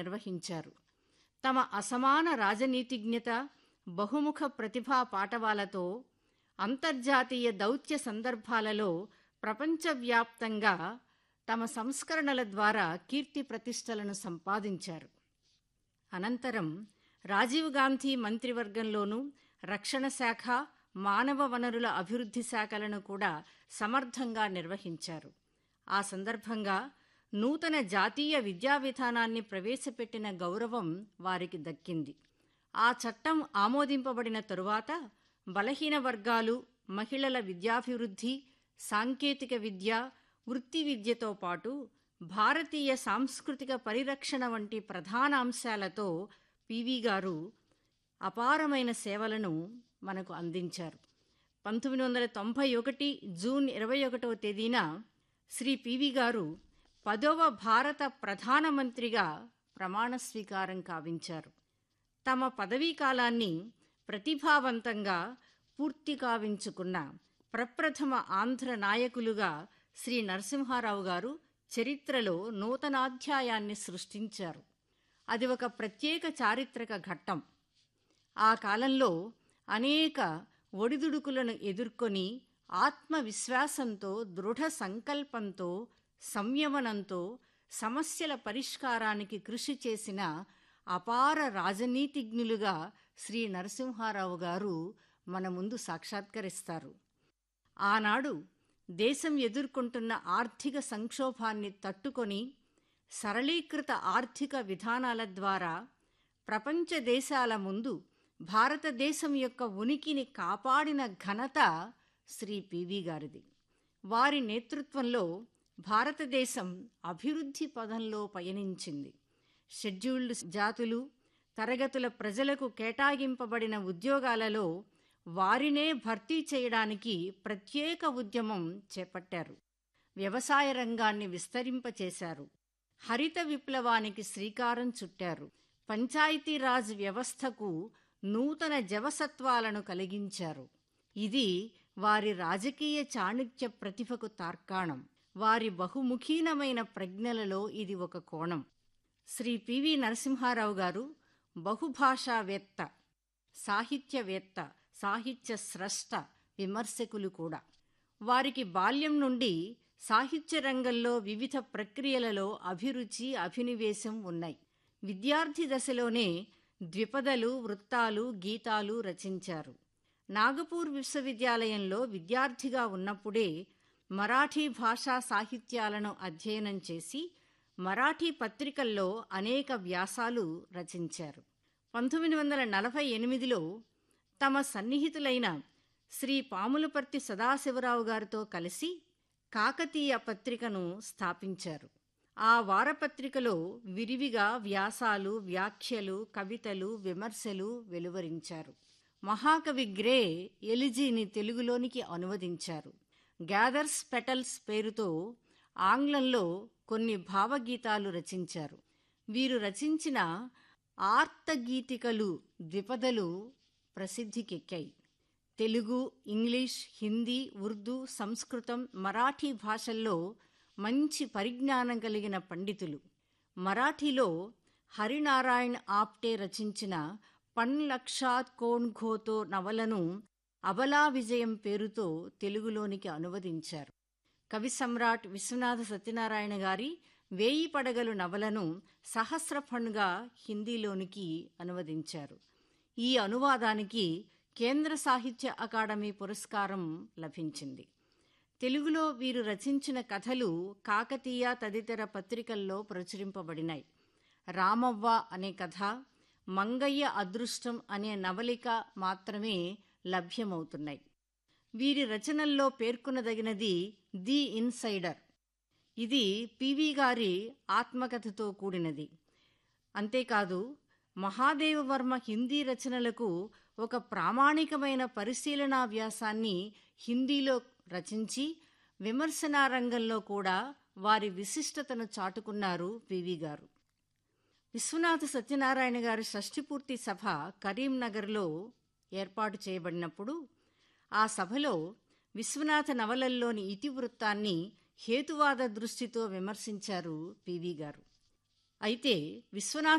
నిర్వహించారు తమ అసమాన రాజనీతిజ్ఞత బహుముఖ ప్రతిభా పాటవాలతో అంతర్జాతీయ దౌత్య సందర్భాలలో ప్రపంచవ్యాప్తంగా తమ సంస్కరణల ద్వారా కీర్తి ప్రతిష్టలను సంపాదించారు అనంతరం రాజీవ్ గాంధీ మంత్రివర్గంలోనూ రక్షణ శాఖ మానవ వనరుల అభివృద్ధి శాఖలను కూడా సమర్థంగా నిర్వహించారు ఆ సందర్భంగా నూతన జాతీయ విద్యా విధానాన్ని ప్రవేశపెట్టిన గౌరవం వారికి దక్కింది ఆ చట్టం ఆమోదింపబడిన తరువాత బలహీన వర్గాలు మహిళల విద్యాభివృద్ధి సాంకేతిక విద్య వృత్తి విద్యతో పాటు భారతీయ సాంస్కృతిక పరిరక్షణ వంటి ప్రధాన అంశాలతో పివి గారు అపారమైన సేవలను మనకు అందించారు పంతొమ్మిది వందల తొంభై ఒకటి జూన్ ఇరవై ఒకటవ తేదీన శ్రీ పివి గారు పదవ భారత ప్రధానమంత్రిగా ప్రమాణ స్వీకారం కావించారు తమ పదవీ కాలాన్ని ప్రతిభావంతంగా పూర్తి కావించుకున్న ప్రప్రథమ ఆంధ్ర నాయకులుగా శ్రీ నరసింహారావు గారు చరిత్రలో నూతనాధ్యాయాన్ని సృష్టించారు అది ఒక ప్రత్యేక చారిత్రక ఘట్టం ఆ కాలంలో అనేక ఒడిదుడుకులను ఎదుర్కొని ఆత్మవిశ్వాసంతో దృఢ సంకల్పంతో సంయమనంతో సమస్యల పరిష్కారానికి కృషి చేసిన అపార రాజనీతిజ్ఞులుగా శ్రీ నరసింహారావు గారు మన ముందు సాక్షాత్కరిస్తారు ఆనాడు దేశం ఎదుర్కొంటున్న ఆర్థిక సంక్షోభాన్ని తట్టుకొని సరళీకృత ఆర్థిక విధానాల ద్వారా ప్రపంచ దేశాల ముందు భారతదేశం యొక్క ఉనికిని కాపాడిన ఘనత శ్రీ పివి గారిది వారి నేతృత్వంలో భారతదేశం అభివృద్ధి పదంలో పయనించింది షెడ్యూల్డ్ జాతులు తరగతుల ప్రజలకు కేటాయింపబడిన ఉద్యోగాలలో వారినే భర్తీ చేయడానికి ప్రత్యేక ఉద్యమం చేపట్టారు వ్యవసాయ రంగాన్ని విస్తరింపచేశారు హరిత విప్లవానికి శ్రీకారం చుట్టారు పంచాయతీరాజ్ వ్యవస్థకు నూతన జవసత్వాలను కలిగించారు ఇది వారి రాజకీయ చాణుక్య ప్రతిభకు తార్కాణం వారి బహుముఖీనమైన ప్రజ్ఞలలో ఇది ఒక కోణం శ్రీ పివి నరసింహారావు గారు బహుభాషావేత్త సాహిత్యవేత్త సాహిత్య స్రష్ట విమర్శకులు కూడా వారికి బాల్యం నుండి సాహిత్య రంగంలో వివిధ ప్రక్రియలలో అభిరుచి అభినివేశం ఉన్నాయి విద్యార్థి దశలోనే ద్విపదలు వృత్తాలు గీతాలు రచించారు నాగపూర్ విశ్వవిద్యాలయంలో విద్యార్థిగా ఉన్నప్పుడే మరాఠీ భాషా సాహిత్యాలను అధ్యయనం చేసి మరాఠీ పత్రికల్లో అనేక వ్యాసాలు రచించారు పంతొమ్మిది వందల నలభై ఎనిమిదిలో తమ సన్నిహితులైన శ్రీ పాములపర్తి సదాశివరావు గారితో కలిసి కాకతీయ పత్రికను స్థాపించారు ఆ వారపత్రికలో విరివిగా వ్యాసాలు వ్యాఖ్యలు కవితలు విమర్శలు వెలువరించారు మహాకవి గ్రే ఎలిజీని తెలుగులోనికి అనువదించారు గ్యాదర్స్ పెటల్స్ పేరుతో ఆంగ్లంలో కొన్ని భావగీతాలు రచించారు వీరు రచించిన ఆర్తగీతికలు ద్విపదలు ప్రసిద్ధికెక్కాయి తెలుగు ఇంగ్లీష్ హిందీ ఉర్దూ సంస్కృతం మరాఠీ భాషల్లో మంచి పరిజ్ఞానం కలిగిన పండితులు మరాఠీలో హరినారాయణ్ ఆప్టే రచించిన పన్ లక్షాత్ కోణ్ ఘోతో నవలను అబలా విజయం పేరుతో తెలుగులోనికి అనువదించారు కవి సమ్రాట్ విశ్వనాథ సత్యనారాయణ గారి వేయి పడగలు నవలను సహస్రఫణ్గా హిందీలోనికి అనువదించారు ఈ అనువాదానికి కేంద్ర సాహిత్య అకాడమీ పురస్కారం లభించింది తెలుగులో వీరు రచించిన కథలు కాకతీయ తదితర పత్రికల్లో ప్రచురింపబడినాయి రామవ్వ అనే కథ మంగయ్య అదృష్టం అనే నవలిక మాత్రమే లభ్యమవుతున్నాయి వీరి రచనల్లో పేర్కొనదగినది ది ఇన్సైడర్ ఇది పివి గారి ఆత్మకథతో కూడినది అంతేకాదు మహాదేవవర్మ హిందీ రచనలకు ఒక ప్రామాణికమైన పరిశీలనా వ్యాసాన్ని హిందీలో రచించి విమర్శనా రంగంలో కూడా వారి విశిష్టతను చాటుకున్నారు పివి గారు విశ్వనాథ సత్యనారాయణ గారి షష్ఠిపూర్తి సభ కరీంనగర్లో ఏర్పాటు చేయబడినప్పుడు ఆ సభలో విశ్వనాథ నవలల్లోని ఇతివృత్తాన్ని హేతువాద దృష్టితో విమర్శించారు పివి గారు అయితే విశ్వనాథ